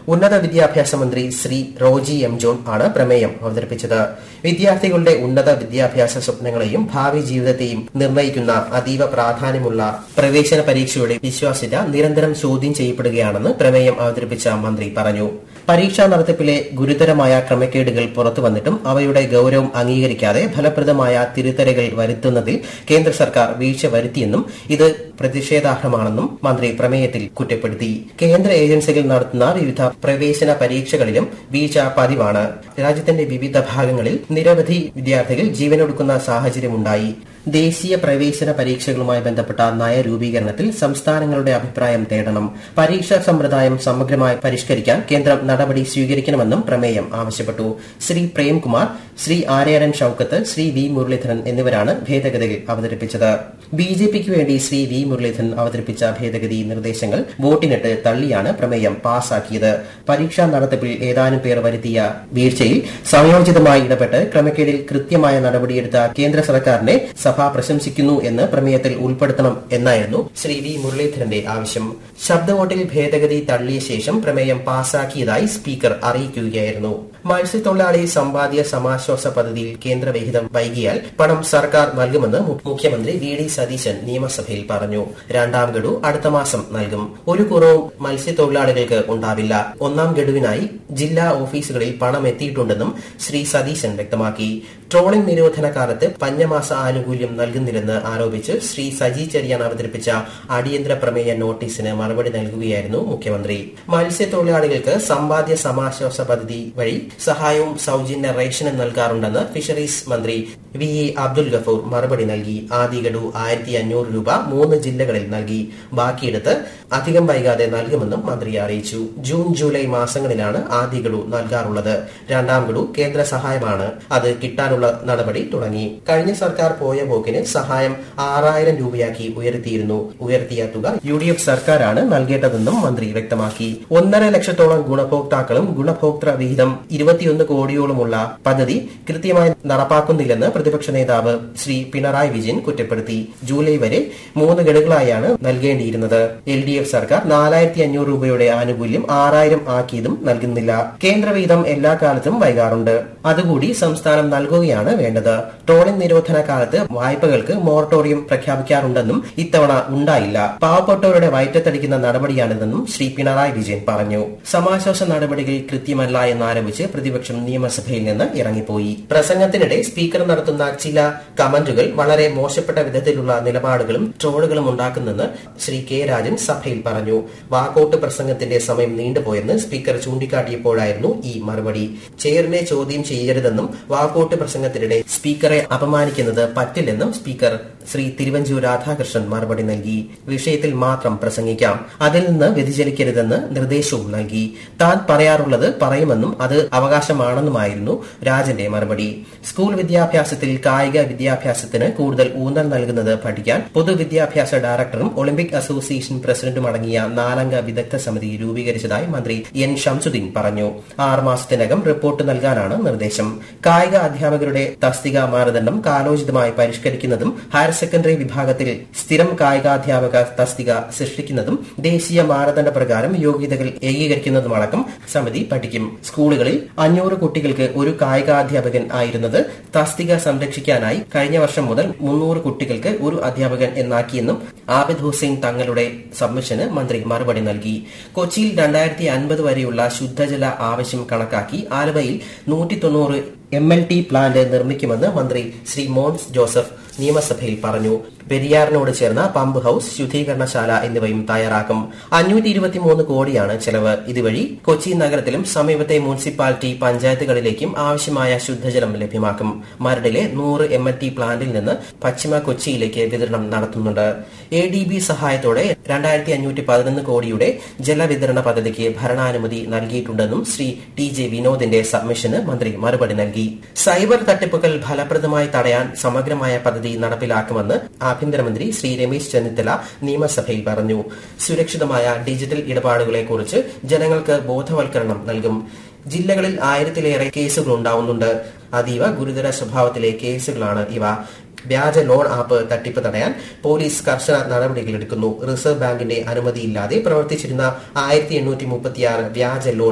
ഉന്നത വിദ്യാഭ്യാസ മന്ത്രി ശ്രീ റോജി എം ജോൺ ആണ് പ്രമേയം അവതരിപ്പിച്ചത് വിദ്യാർത്ഥികളുടെ ഉന്നത വിദ്യാഭ്യാസ സ്വപ്നങ്ങളെയും ഭാവി ജീവിതത്തെയും നിർണ്ണയിക്കുന്ന അതീവ പ്രാധാന്യമുള്ള പ്രവേശന പരീക്ഷയുടെ വിശ്വാസ്യത നിരന്തരം ചോദ്യം ചെയ്യപ്പെടുകയാണെന്ന് പ്രമേയം അവതരിപ്പിച്ച മന്ത്രി പറഞ്ഞു പരീക്ഷാ നടത്തിപ്പിലെ ഗുരുതരമായ ക്രമക്കേടുകൾ പുറത്തുവന്നിട്ടും അവയുടെ ഗൌരവം അംഗീകരിക്കാതെ ഫലപ്രദമായ തിരുത്തലുകൾ വരുത്തുന്നതിൽ കേന്ദ്ര സർക്കാർ വീഴ്ച വരുത്തിയെന്നും ഇത് പ്രതിഷേധാർഹമാണെന്നും മന്ത്രി പ്രമേയത്തിൽ കുറ്റപ്പെടുത്തി കേന്ദ്ര ഏജൻസികൾ നടത്തുന്ന വിവിധ പ്രവേശന പരീക്ഷകളിലും വീഴ്ച പതിവാണ് രാജ്യത്തിന്റെ വിവിധ ഭാഗങ്ങളിൽ നിരവധി വിദ്യാർത്ഥികൾ ജീവനൊടുക്കുന്ന സാഹചര്യമുണ്ടായി ദേശീയ പ്രവേശന പരീക്ഷകളുമായി ബന്ധപ്പെട്ട നയരൂപീകരണത്തിൽ സംസ്ഥാനങ്ങളുടെ അഭിപ്രായം തേടണം പരീക്ഷാ സമ്പ്രദായം സമഗ്രമായി പരിഷ്കരിക്കാൻ കേന്ദ്രം നടപടി സ്വീകരിക്കണമെന്നും പ്രമേയം ആവശ്യപ്പെട്ടു ശ്രീ പ്രേംകുമാർ ശ്രീ ആര്യാടൻ ഷൌക്കത്ത് ശ്രീ വി മുരളീധരൻ എന്നിവരാണ് ഭേദഗതികൾ അവതരിപ്പിച്ചത് ബി ജെ പിക്ക് വേണ്ടി ശ്രീ വി മുരളീധരൻ അവതരിപ്പിച്ച ഭേദഗതി നിർദ്ദേശങ്ങൾ വോട്ടിനിട്ട് തള്ളിയാണ് പ്രമേയം പാസാക്കിയത് പരീക്ഷാ നടത്തിപ്പിൽ ഏതാനും പേർ വരുത്തിയ വീഴ്ചയിൽ സമയോചിതമായി ഇടപെട്ട് ക്രമക്കേടിൽ കൃത്യമായ നടപടിയെടുത്ത കേന്ദ്ര സർക്കാരിനെ സഭ പ്രശംസിക്കുന്നു എന്ന് പ്രമേയത്തിൽ ഉൾപ്പെടുത്തണം എന്നായിരുന്നു ശ്രീ വി മുരളീധരന്റെ ആവശ്യം ശബ്ദവോട്ടിൽ ഭേദഗതി തള്ളിയ ശേഷം പ്രമേയം പാസാക്കിയതായി സ്പീക്കർ അറിയിക്കുകയായിരുന്നു മത്സ്യത്തൊഴിലാളി സമ്പാദ്യ സമാശ്വാസ പദ്ധതിയിൽ കേന്ദ്രവിഹിതം വൈകിയാൽ പണം സർക്കാർ നൽകുമെന്ന് മുഖ്യമന്ത്രി വി ഡി സതീശൻ നിയമസഭയിൽ പറഞ്ഞു രണ്ടാം ഗഡു അടുത്ത മാസം നൽകും ഒരു കുറവും മത്സ്യത്തൊഴിലാളികൾക്ക് ഉണ്ടാവില്ല ഒന്നാം ഗഡുവിനായി ജില്ലാ ഓഫീസുകളിൽ പണം എത്തിയിട്ടുണ്ടെന്നും ശ്രീ സതീശൻ വ്യക്തമാക്കി ട്രോളിംഗ് നിരോധന കാലത്ത് പഞ്ഞമാസ ആനുകൂല്യം നൽകുന്നില്ലെന്ന് ആരോപിച്ച് ശ്രീ സജി ചെറിയാൻ അവതരിപ്പിച്ച അടിയന്തര പ്രമേയ നോട്ടീസിന് മറുപടി നൽകുകയായിരുന്നു മുഖ്യമന്ത്രി മത്സ്യത്തൊഴിലാളികൾക്ക് സമ്പാദ്യ സമാശ്വാസ പദ്ധതി വഴി സഹായവും സൌജന്യ റേഷനും നൽകാറുണ്ടെന്ന് ഫിഷറീസ് മന്ത്രി വി എ അബ്ദുൽ ഗഫൂർ മറുപടി നൽകി ആദ്യ ഗഡു ആയിരത്തി അഞ്ഞൂറ് രൂപ മൂന്ന് ജില്ലകളിൽ നൽകി ബാക്കിയെടുത്ത് അധികം വൈകാതെ നൽകുമെന്നും മന്ത്രി അറിയിച്ചു ജൂൺ ജൂലൈ മാസങ്ങളിലാണ് ആദ്യ ഗഡു നൽകാറുള്ളത് രണ്ടാം ഗഡു കേന്ദ്ര സഹായമാണ് അത് കിട്ടാനുള്ള നടപടി തുടങ്ങി കഴിഞ്ഞ സർക്കാർ പോയ പോക്കിന് സഹായം ആറായിരം രൂപയാക്കി ഉയർത്തിയിരുന്നു ഉയർത്തിയ തുക യു ഡി എഫ് സർക്കാരാണ് നൽകേണ്ടതെന്നും മന്ത്രി വ്യക്തമാക്കി ഒന്നര ലക്ഷത്തോളം ഗുണഭോക്താക്കളും ഗുണഭോക്തൃ വിഹിതം ഇരുപത്തിയൊന്ന് കോടിയോളമുള്ള പദ്ധതി കൃത്യമായി നടപ്പാക്കുന്നില്ലെന്ന് പ്രതിപക്ഷ നേതാവ് ശ്രീ പിണറായി വിജയൻ കുറ്റപ്പെടുത്തി ജൂലൈ വരെ മൂന്ന് ഗഡുകളായാണ് നൽകേണ്ടിയിരുന്നത് എൽ ഡി എഫ് സർക്കാർ നാലായിരത്തി അഞ്ഞൂറ് രൂപയുടെ ആനുകൂല്യം ആറായിരം ആക്കിയതും നൽകുന്നില്ല കേന്ദ്രവിഹിതം എല്ലാ കാലത്തും വൈകാറുണ്ട് അതുകൂടി സംസ്ഥാനം നൽകുകയാണ് വേണ്ടത് ട്രോളിംഗ് നിരോധന കാലത്ത് വായ്പകൾക്ക് മൊറട്ടോറിയം പ്രഖ്യാപിക്കാറുണ്ടെന്നും ഇത്തവണ ഉണ്ടായില്ല പാവപ്പെട്ടവരുടെ വയറ്റത്തടിക്കുന്ന നടപടിയാണിതെന്നും ശ്രീ പിണറായി വിജയൻ പറഞ്ഞു സമാശ്വാസ നടപടികൾ കൃത്യമല്ല എന്നാരോപിച്ച് പ്രതിപക്ഷം നിയമസഭയിൽ നിന്ന് ഇറങ്ങിപ്പോയി പ്രസംഗത്തിനിടെ സ്പീക്കർ നടത്തുന്ന ചില കമന്റുകൾ വളരെ മോശപ്പെട്ട വിധത്തിലുള്ള നിലപാടുകളും ട്രോളുകളും ഉണ്ടാക്കുന്നെന്ന് ശ്രീ കെ രാജൻ സഭയിൽ പറഞ്ഞു വാക്കൌട്ട് പ്രസംഗത്തിന്റെ സമയം നീണ്ടുപോയെന്ന് സ്പീക്കർ ചൂണ്ടിക്കാട്ടിയപ്പോഴായിരുന്നു ഈ മറുപടി ചെയറിനെ ചോദ്യം ചെയ്യരുതെന്നും വാക്കൌട്ട് പ്രസംഗത്തിനിടെ സ്പീക്കറെ അപമാനിക്കുന്നത് പറ്റില്ലെന്നും സ്പീക്കർ ശ്രീ തിരുവഞ്ചൂർ രാധാകൃഷ്ണൻ മറുപടി നൽകി വിഷയത്തിൽ മാത്രം പ്രസംഗിക്കാം അതിൽ നിന്ന് വ്യതിചലിക്കരുതെന്ന് നിർദ്ദേശവും നൽകി താൻ പറയാറുള്ളത് പറയുമെന്നും അത് അവകാശമാണെന്നുമായിരുന്നു രാജന്റെ മറുപടി സ്കൂൾ വിദ്യാഭ്യാസത്തിൽ കായിക വിദ്യാഭ്യാസത്തിന് കൂടുതൽ ഊന്നൽ നൽകുന്നത് പഠിക്കാൻ പൊതുവിദ്യാഭ്യാസ ഡയറക്ടറും ഒളിമ്പിക് അസോസിയേഷൻ പ്രസിഡന്റും അടങ്ങിയ നാലംഗ വിദഗ്ധ സമിതി രൂപീകരിച്ചതായി മന്ത്രി എൻ ഷംസുദ്ദീൻ പറഞ്ഞു ആറ് മാസത്തിനകം റിപ്പോർട്ട് നൽകാനാണ് നിർദ്ദേശം കായിക അധ്യാപകരുടെ തസ്തിക മാനദണ്ഡം കാലോചിതമായി പരിഷ്കരിക്കുന്നതും ഹയർ സെക്കൻഡറി വിഭാഗത്തിൽ സ്ഥിരം കായികാധ്യാപക തസ്തിക സൃഷ്ടിക്കുന്നതും ദേശീയ മാനദണ്ഡ പ്രകാരം യോഗ്യതകൾ ഏകീകരിക്കുന്നതുമടക്കം സമിതി പഠിക്കും സ്കൂളുകളിൽ അഞ്ഞൂറ് കുട്ടികൾക്ക് ഒരു കായികാധ്യാപകൻ ആയിരുന്നത് തസ്തിക സംരക്ഷിക്കാനായി കഴിഞ്ഞ വർഷം മുതൽ മുന്നൂറ് കുട്ടികൾക്ക് ഒരു അധ്യാപകൻ എന്നാക്കിയെന്നും ആബിദ് ഹുസൈൻ തങ്ങളുടെ സബ്മിഷന് മന്ത്രി മറുപടി നൽകി കൊച്ചിയിൽ രണ്ടായിരത്തി അൻപത് വരെയുള്ള ശുദ്ധജല ആവശ്യം കണക്കാക്കി ആലുവയിൽ നൂറ്റി തൊണ്ണൂറ് എം എൽ ടി പ്ലാന്റ് നിർമ്മിക്കുമെന്ന് മന്ത്രി ശ്രീ മോൻസ് ജോസഫ് നിയമസഭയിൽ പറഞ്ഞു പെരിയാറിനോട് ചേർന്ന പമ്പ് ഹൌസ് ശുദ്ധീകരണശാല എന്നിവയും തയ്യാറാക്കും അഞ്ഞൂറ്റി ഇരുപത്തിമൂന്ന് കോടിയാണ് ചെലവ് ഇതുവഴി കൊച്ചി നഗരത്തിലും സമീപത്തെ മുനിസിപ്പാലിറ്റി പഞ്ചായത്തുകളിലേക്കും ആവശ്യമായ ശുദ്ധജലം ലഭ്യമാക്കും മരടിലെ നൂറ് എം എൽ ടി പ്ലാന്റിൽ നിന്ന് പശ്ചിമ കൊച്ചിയിലേക്ക് വിതരണം നടത്തുന്നുണ്ട് എ ഡി ബി സഹായത്തോടെ രണ്ടായിരത്തി അഞ്ഞൂറ്റി പതിനൊന്ന് കോടിയുടെ ജലവിതരണ പദ്ധതിക്ക് ഭരണാനുമതി നൽകിയിട്ടുണ്ടെന്നും ശ്രീ ടി ജെ വിനോദിന്റെ സബ്മിഷന് മന്ത്രി മറുപടി നൽകി സൈബർ തട്ടിപ്പുകൾ ഫലപ്രദമായി തടയാൻ സമഗ്രമായ പദ്ധതി നടപ്പിലാക്കുമെന്ന് ആഭ്യന്തരമന്ത്രി ശ്രീ രമേശ് ചെന്നിത്തല നിയമസഭയിൽ പറഞ്ഞു സുരക്ഷിതമായ ഡിജിറ്റൽ ഇടപാടുകളെക്കുറിച്ച് ജനങ്ങൾക്ക് ബോധവൽക്കരണം നൽകും ജില്ലകളിൽ ആയിരത്തിലേറെ കേസുകൾ ഉണ്ടാവുന്നുണ്ട് അതീവ ഗുരുതര സ്വഭാവത്തിലെ കേസുകളാണ് ഇവ വ്യാജ ലോൺ ആപ്പ് തട്ടിപ്പ് തടയാൻ പോലീസ് കർശന നടപടികളെടുക്കുന്നു റിസർവ് ബാങ്കിന്റെ അനുമതിയില്ലാതെ പ്രവർത്തിച്ചിരുന്ന ആയിരത്തി എണ്ണൂറ്റി മുപ്പത്തിയാറ് വ്യാജ ലോൺ